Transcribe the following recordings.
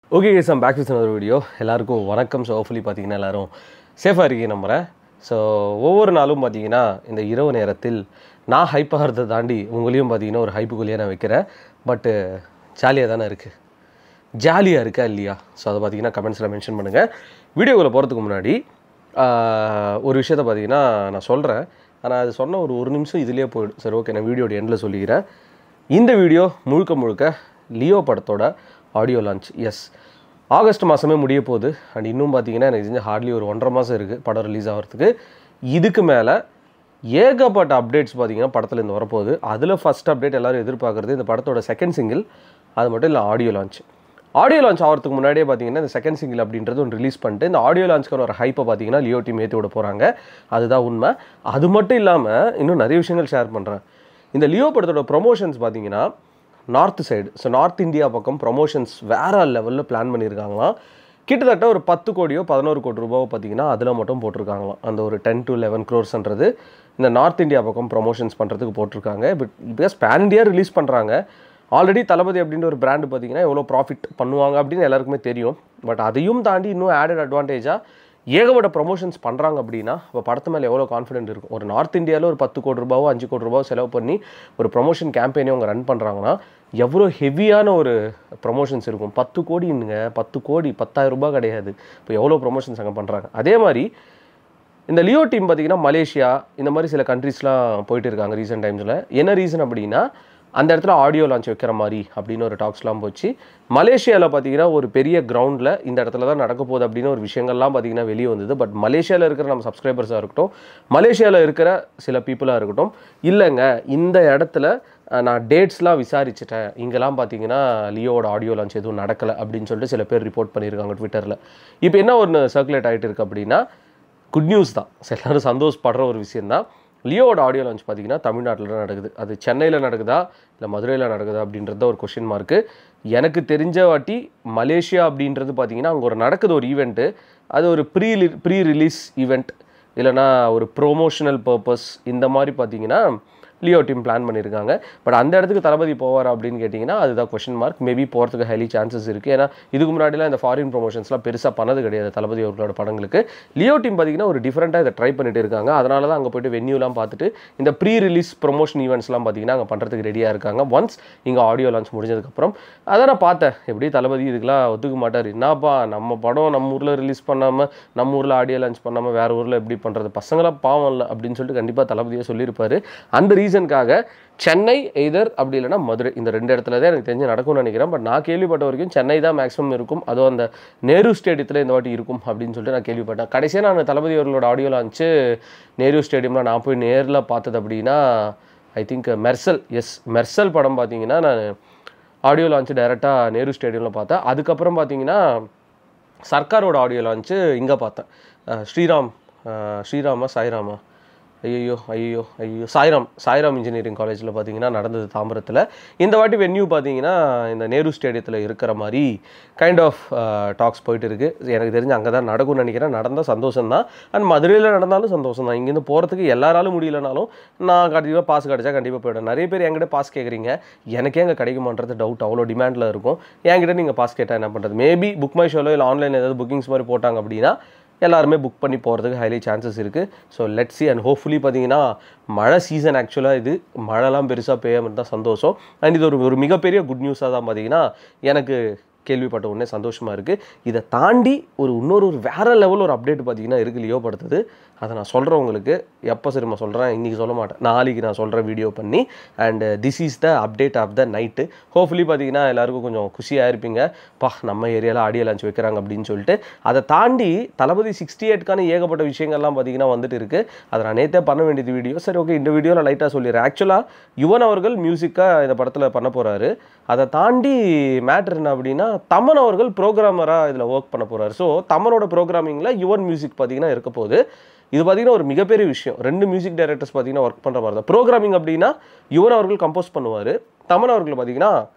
okay guys I'm back with ஒரு video எல்லாருக்கும் வணக்கம் ஸோ ஹோப்ஃபுல்லி பார்த்தீங்கன்னா எல்லாரும் சேஃபாக இருக்கீங்க நம்புகிறேன் ஸோ ஒவ்வொரு நாளும் பார்த்தீங்கன்னா இந்த இரவு நேரத்தில் நான் ஹைப் ஆகிறத தாண்டி உங்களையும் பார்த்தீங்கன்னா ஒரு ஹைப்புக்குள்ளேயே நான் வைக்கிறேன் பட்டு ஜாலியாக தானே இருக்குது ஜாலியாக இருக்கா இல்லையா ஸோ அதை பார்த்தீங்கன்னா கமெண்ட்ஸில் மென்ஷன் பண்ணுங்கள் வீடியோக்குள்ளே போகிறதுக்கு முன்னாடி ஆஹ், ஒரு விஷயத்த பார்த்தீங்கன்னா நான் சொல்கிறேன் ஆனால் அது சொன்ன ஒரு ஒரு நிமிஷம் இதுலேயே போயிடும் சரி ஓகே நான் வீடியோட எண்டில் சொல்லிக்கிறேன் இந்த வீடியோ முழுக்க முழுக்க லியோ படத்தோட ஆடியோ லான்ச் எஸ் ஆகஸ்ட் மாதமே முடிய போகுது அண்ட் இன்னும் பார்த்தீங்கன்னா எனக்கு தெரிஞ்ச ஹார்ட்லி ஒரு ஒன்றரை மாதம் இருக்குது படம் ரிலீஸ் ஆகிறதுக்கு இதுக்கு மேலே ஏகப்பட்ட அப்டேட்ஸ் பார்த்தீங்கன்னா படத்தில் இருந்து வரப்போகுது அதில் ஃபஸ்ட் அப்டேட் எல்லாரும் எதிர்பார்க்குறது இந்த படத்தோட செகண்ட் சிங்கிள் அது மட்டும் இல்லை ஆடியோ லான்ச் ஆடியோ லான்ச் ஆகிறதுக்கு முன்னாடியே பார்த்தீங்கன்னா இந்த செகண்ட் சிங்கிள் அப்படின்றது ஒன்று ரிலீஸ் பண்ணிட்டு இந்த ஆடியோ லான்ச்க்கான ஒரு ஹைப்பை பார்த்தீங்கன்னா லியோ டீம் ஏற்றி விட போகிறாங்க அதுதான் உண்மை அது மட்டும் இல்லாமல் இன்னும் நிறைய விஷயங்கள் ஷேர் பண்ணுறேன் இந்த லியோ படத்தோட ப்ரொமோஷன்ஸ் பார்த்தீங்கன்னா north side so north India பக்கம் ப்ரொமோஷன்ஸ் வேற லெவலில் பிளான் பண்ணியிருக்காங்களாம் கிட்டத்தட்ட ஒரு பத்து கோடியோ பதினோரு கோடி ரூபாவோ பார்த்தீங்கன்னா அதில் மட்டும் போட்டிருக்காங்களாம் அந்த ஒரு டென் டு லெவன் க்ரோர்ஸ்ன்றது இந்த நார்த் இந்தியா பக்கம் ப்ரொமோஷன்ஸ் பண்ணுறதுக்கு போட்டிருக்காங்க but because pan India release பண்ணுறாங்க ஆல்ரெடி தளபதி அப்படின்ற ஒரு பிராண்டு பார்த்தீங்கன்னா எவ்வளோ ப்ராஃபிட் பண்ணுவாங்க அப்படின்னு எல்லாருக்குமே தெரியும் பட் அதையும் தாண்டி இன்னும் ஆடட் அட்வான்டேஜாக ஏகப்பட்ட ப்ரொமோஷன்ஸ் பண்ணுறாங்க அப்படின்னா அப்போ படத்து மேலே எவ்வளோ கான்ஃபிடென்ட் இருக்கும் ஒரு நார்த் இந்தியாவில் ஒரு பத்து கோடி ரூபாவோ அஞ்சு கோடி ரூபாவோ செலவு பண்ணி ஒரு ப்ரொமோஷன் கேம்பெயினே அவங்க ரன் பண்ணுறாங்கன்னா எவ்வளோ ஹெவியான ஒரு ப்ரொமோஷன்ஸ் இருக்கும் பத்து கோடிங்க பத்து கோடி பத்தாயிரம் ரூபாய் கிடையாது இப்போ எவ்வளோ ப்ரொமோஷன்ஸ் அங்கே பண்ணுறாங்க அதே மாதிரி இந்த லியோ டீம் பார்த்தீங்கன்னா மலேசியா இந்த மாதிரி சில கண்ட்ரீஸ்லாம் போயிட்டு இருக்காங்க ரீசெண்ட் டைம்ஸில் என்ன ரீசன் அப்படின்னா அந்த இடத்துல ஆடியோ லான்ச் வைக்கிற மாதிரி அப்படின்னு ஒரு டாக்ஸ்லாம் போச்சு மலேசியாவில் பார்த்தீங்கன்னா ஒரு பெரிய கிரவுண்டில் இந்த இடத்துல தான் நடக்க போகுது அப்படின்னு ஒரு விஷயங்கள்லாம் பார்த்தீங்கன்னா வெளியே வந்தது பட் மலேசியாவில் இருக்கிற நம்ம சப்ஸ்கிரைபர்ஸாக இருக்கட்டும் மலேசியாவில் இருக்கிற சில பீப்புளாக இருக்கட்டும் இல்லைங்க இந்த இடத்துல அஹ், நான் டேட்ஸ்லாம் விசாரிச்சுட்டேன் இங்கெல்லாம் பார்த்தீங்கன்னா லியோவோட ஆடியோ லான்ச் எதுவும் நடக்கலை அப்படின்னு சொல்லிட்டு சில பேர் ரிப்போர்ட் பண்ணியிருக்காங்க ட்விட்டரில் இப்போ என்ன ஒன்று சர்க்குலேட் ஆகிட்டு இருக்கு அப்படின்னா குட் நியூஸ் தான் So, எல்லாரும் சந்தோஷப்படுற ஒரு விஷயம் தான் லியோவோட ஆடியோ லான்ச் பார்த்தீங்கன்னா தமிழ்நாட்டில் தான் நடக்குது அது சென்னையில் நடக்குதா இல்லை மதுரையில் நடக்குதா அப்படின்றது தான் ஒரு கொஷின் மார்க்கு எனக்கு தெரிஞ்ச வாட்டி மலேசியா அப்படின்றது பார்த்தீங்கன்னா அங்கே ஒரு நடக்குது ஒரு ஈவெண்ட்டு அது ஒரு ப்ரீ ப்ரீ ரிலீஸ் ஈவெண்ட் இல்லைனா ஒரு ப்ரோமோஷனல் பர்பஸ் இந்த மாதிரி பார்த்தீங்கன்னா லியோ டீம் பிளான் பண்ணியிருக்காங்க பட் அந்த இடத்துக்கு தளபதி போவார் அப்படின்னு கேட்டிங்கன்னா அதுதான் கொஷின் மார்க் மேபி போகிறதுக்கு ஹைலி சான்சஸ் இருக்குது ஏன்னா இதுக்கு முன்னாடிலாம் இந்த ஃபாரின் ப்ரொமோஷன்ஸ்லாம் பெருசாக பண்ணது கிடையாது தளபதி அவர்களோட படங்களுக்கு லியோ டீம் பார்த்தீங்கன்னா ஒரு டிஃப்ரெண்ட்டாக இதை ட்ரை பண்ணிட்டு இருக்காங்க அதனால தான் அங்கே போயிட்டு வென்யூலாம் பார்த்துட்டு இந்த ப்ரீ ரிலீஸ் ப்ரொமோஷன் ஈவெண்ட்ஸ்லாம் பார்த்தீங்கன்னா அங்கே பண்ணுறதுக்கு ரெடியாக இருக்காங்க ஒன்ஸ் இங்கே ஆடியோ லான்ச் முடிஞ்சதுக்கப்புறம் அதை நான் பார்த்தேன் எப்படி தளபதி இதுக்கெல்லாம் ஒத்துக்க மாட்டார் என்னப்பா நம்ம படம் நம்ம ஊரில் ரிலீஸ் பண்ணாமல் நம்ம ஊரில் ஆடியோ லான்ச் பண்ணாமல் வேறு ஊரில் எப்படி பண்ணுறது பசங்களாம் பாவம் இல்லை அப்படின்னு சொல்லிட்டு கண்டிப்பாக தளபதியே சொல்லியிருப்பாரு அந்த ரீசனுக்காக சென்னை எய்தர் அப்படி இல்லைன்னா மதுரை இந்த ரெண்டு இடத்துல தான் எனக்கு தெரிஞ்சு நடக்கும்னு நினைக்கிறேன் பட் நான் கேள்விப்பட்ட வரைக்கும் சென்னை தான் மேக்ஸிமம் இருக்கும் அதுவும் அந்த நேரு ஸ்டேடியத்தில் இந்த வாட்டி இருக்கும் அப்படின்னு சொல்லிட்டு நான் கேள்விப்பட்டேன் கடைசியாக நான் தளபதி அவர்களோட ஆடியோ லான்ச்சு நேரு ஸ்டேடியமில் நான் போய் நேரில் பார்த்தது அப்படின்னா I think Mersal yes Mersal படம் பார்த்தீங்கன்னா நான் ஆடியோ லான்ச்சு டைரெக்டாக நேரு ஸ்டேடியமில் பார்த்தேன் அதுக்கப்புறம் பார்த்தீங்கன்னா சர்க்காரோட ஆடியோ லான்ச்சு இங்கே பார்த்தேன் அஹ் ஸ்ரீராம் அஹ் ஸ்ரீராமா சாய்ராமா ஐயோ ஐயோ ஐயோ சாய்ராம் சாய்ராம் இன்ஜினியரிங் காலேஜில் பார்த்தீங்கன்னா நடந்தது தாம்பரத்தில் இந்த வாட்டி வென்யூ பார்த்தீங்கன்னா இந்த நேரு ஸ்டேடியத்தில் இருக்கிற மாதிரி கைண்ட் ஆஃப் டாக்ஸ் போயிட்டு இருக்கு எனக்கு தெரிஞ்சு அங்கே தான் நடக்கும்னு நினைக்கிறேன் நடந்தால் சந்தோஷம் தான் அண்ட் மதுரையில் நடந்தாலும் சந்தோஷம் தான் இங்கேருந்து போகிறதுக்கு எல்லாராலும் முடியலனாலும் நான் கண்டிப்பாக பாஸ் கிடச்சா கண்டிப்பாக போயிடுவேன் நிறைய பேர் என்கிட்ட பாஸ் கேட்குறீங்க எனக்கே அங்கே கிடைக்குமான்றது டவுட் அவ்வளோ டிமாண்டில் இருக்கும் என்கிட்ட நீங்கள் பாஸ் கேட்டால் என்ன பண்ணுறது மேபி புக் மை ஷோலோ இல்லை ஆன்லைன் ஏதாவது புக்கிங்ஸ் மாதிரி போட்டாங்க அப்படின்னா எல்லாருமே புக் பண்ணி போகிறதுக்கு ஹைலி சான்சஸ் இருக்குது so let see and hopefully பார்த்தீங்கன்னா மழை சீசன் ஆக்சுவலாக இது மழைலாம் பெருசாக பெய்யாமல் இருந்தால் சந்தோஷம் அண்ட் இது ஒரு ஒரு மிகப்பெரிய குட் நியூஸாக தான் பார்த்தீங்கன்னா எனக்கு கேள்விப்பட்ட உடனே சந்தோஷமாக இருக்குது இதை தாண்டி ஒரு இன்னொரு ஒரு வேறு லெவல் ஒரு அப்டேட் பார்த்தீங்கன்னா இருக்கு லியோ படுத்துது அதை நான் சொல்கிறேன் உங்களுக்கு எப்போ சரிம்மா சொல்கிறேன் இன்றைக்கி சொல்ல மாட்டேன் நாளைக்கு நான் சொல்கிறேன் வீடியோ பண்ணி and this is the update of the night hopefully பார்த்தீங்கன்னா எல்லாருக்கும் கொஞ்சம் குஷியாக இருப்பீங்க பா நம்ம ஏரியாவில் ஆடியோ லான்ச் வைக்கிறாங்க அப்படின்னு சொல்லிட்டு அதை தாண்டி தளபதி சிக்ஸ்டி எயிட்கான ஏகப்பட்ட விஷயங்கள்லாம் பார்த்தீங்கன்னா வந்துட்டு இருக்குது அதை நான் நேற்றே பண்ண வேண்டியது வீடியோ சரி ஓகே இந்த வீடியோவில் லைட்டாக சொல்லிடுறேன் ஆக்சுவலாக யுவன் அவர்கள் மியூசிக்காக இந்த படத்தில் பண்ண போகிறாரு அதை தாண்டி மேட்ரு என்ன அப்படின்னா தமன் அவர்கள் ப்ரோக்ராமராக இதில் ஒர்க் பண்ண போகிறாரு ஸோ தமனோட ப்ரோக்ராமிங்கில் யுவன் மியூசிக் பார்த்தீங்கன்னா இருக்க போகுது இது பார்த்தீங்கன்னா ஒரு மிகப்பெரிய விஷயம் ரெண்டு மியூசிக் டைரக்டர்ஸ் பார்த்தீங்கன்னா ஒர்க் பண்ணுற மாதிரி தான் ப்ரோக்ராமிங் அப்படின்னா யுவன் அவர்கள் கம்போஸ் பண்ணுவார் தமன் அவர்கள் பார்த்தீங்கன்னா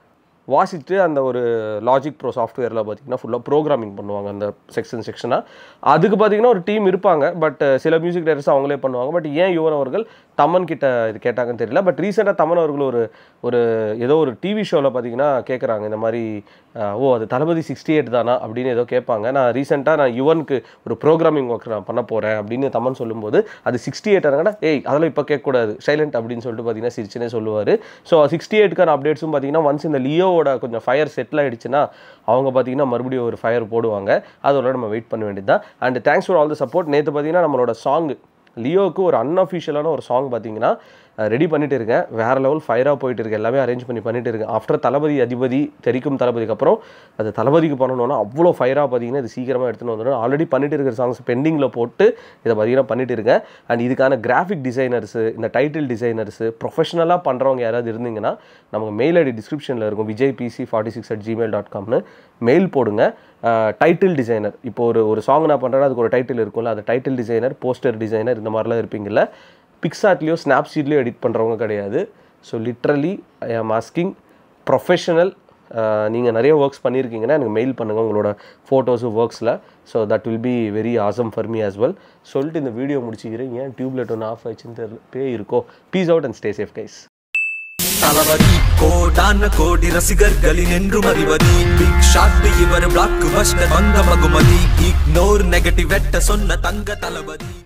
வாசிட்டு அந்த ஒரு லாஜிக் ப்ரோ சாஃப்ட்வேரில் பார்த்தீங்கன்னா ஃபுல்லாக ப்ரோக்ராமிங் பண்ணுவாங்க அந்த செக்ஷன் செக்ஷனாக அதுக்கு பார்த்தீங்கன்னா ஒரு டீம் இருப்பாங்க பட் சில மியூசிக் டைரக்டர்ஸ் அவங்களே பண்ணுவாங்க பட் ஏன் யுவன் அவர்கள் தமன் கிட்ட இது கேட்டாங்கன்னு தெரியல பட் ரீசெண்டாக தமன் அவர்கள் ஒரு ஒரு ஏதோ ஒரு டிவி ஷோவில் பார்த்தீங்கன்னா கேட்குறாங்க இந்த மாதிரி அஹ், ஓ அது தளபதி சிக்ஸ்டி எயிட் தானா அப்படின்னு ஏதோ கேட்பாங்க நான் ரீசெண்டாக நான் யுவனுக்கு ஒரு ப்ரோக்ராமிங் ஒர்க் நான் பண்ண போகிறேன் அப்படின்னு தமன் சொல்லும்போது அது சிக்ஸ்டி எயிட் ஆனாங்கன்னா ஏய் அதெல்லாம் இப்போ கேட்கக்கூடாது சைலண்ட் அப்படின்னு சொல்லிட்டு பார்த்தீங்கன்னா சிரிச்சுனே சொல்லுவார் ஸோ சிக்ஸ்டி எயிட்க்கான அப்டேட்ஸும் பார்த்தீங்கன்னா ஒன்ஸ் இந்த லியோவோட கொஞ்சம் ஃபயர் செட்டில் ஆயிடுச்சுன்னா அவங்க பார்த்தீங்கன்னா மறுபடியும் ஒரு ஃபயர் போடுவாங்க அதோட நம்ம வெயிட் பண்ண வேண்டியது தான் and thanks for all the support நேற்று பார்த்தீங்கன்னா நம்மளோட சாங் லியோவுக்கு ஒரு அன்அஃபிஷியலான ஒரு சாங் பார்த்தீங்கன்னா ரெடி பண்ணிட்டு இருக்கேன் வேற லெவல் ஃபயராக போயிட்டு இருக்கு எல்லாமே அரேஞ்ச் பண்ணி பண்ணிட்டு இருக்கேன் ஆஃப்டர் தளபதி அதிபதி தெரிக்கும் தளபதிக்கு அப்புறம் அது தளபதிக்கு பண்ணணும்னா அவ்வளோ ஃபயராக பார்த்தீங்கன்னா இது சீக்கிரமாக எடுத்துன்னு வந்துடும் ஆல்ரெடி பண்ணிட்டு இருக்கிற சாங்ஸ் பெண்டிங்கில் போட்டு இதை பார்த்தீங்கன்னா பண்ணிட்டு இருக்கேன் அண்ட் இதுக்கான கிராஃபிக் டிசைனர்ஸு இந்த டைட்டில் டிசைனர்ஸு ப்ரொஃபஷனலாக பண்ணுறவங்க யாராவது இருந்தீங்கன்னா நமக்கு மெயில் ஐடி டிஸ்கிரிப்ஷனில் இருக்கும் Vijay PC forty six at Gmail dot காம்னு mail போடுங்க டைட்டில் டிசைனர் இப்போ ஒரு ஒரு சாங் நான் பண்ணுறேன்னா அதுக்கு ஒரு டைட்டில் இருக்கும்ல அந்த டைட்டில் டிசைனர் போஸ்டர் டிசைனர் இந்த மாதிரிலாம் இருப்பீங்கல்ல பிக்சார்ட்லேயோ ஸ்னாப்சீட்லேயோ எடிட் பண்ணுறவங்க கிடையாது ஸோ லிட்ரலி ஐ ஆம் ஆஸ்கிங் ப்ரொஃபஷனல் நீங்கள் நிறைய ஒர்க்ஸ் பண்ணியிருக்கீங்கன்னா எனக்கு மெயில் பண்ணுங்கள் உங்களோட ஃபோட்டோஸு ஒர்க்ஸில் so that will be very awesome for me as well சொல்லிட்டு இந்த வீடியோ முடிச்சுக்கிறேன் ஏன் டியூப்லைட் ஒன்று ஆஃப் ஆயிடுச்சுன்னு தெரியல பே இருக்கோ peace out and stay safe guys Thalapathy கோடான கோடி ரசிகர்களின் என்றும் அறிவதி பிக் ஷாட் இவர் பிளாக் பஸ்டர் வந்த மகுமதி இக்னோர் நெகட்டிவ் வெட்ட சொன்ன தங்க தளபதி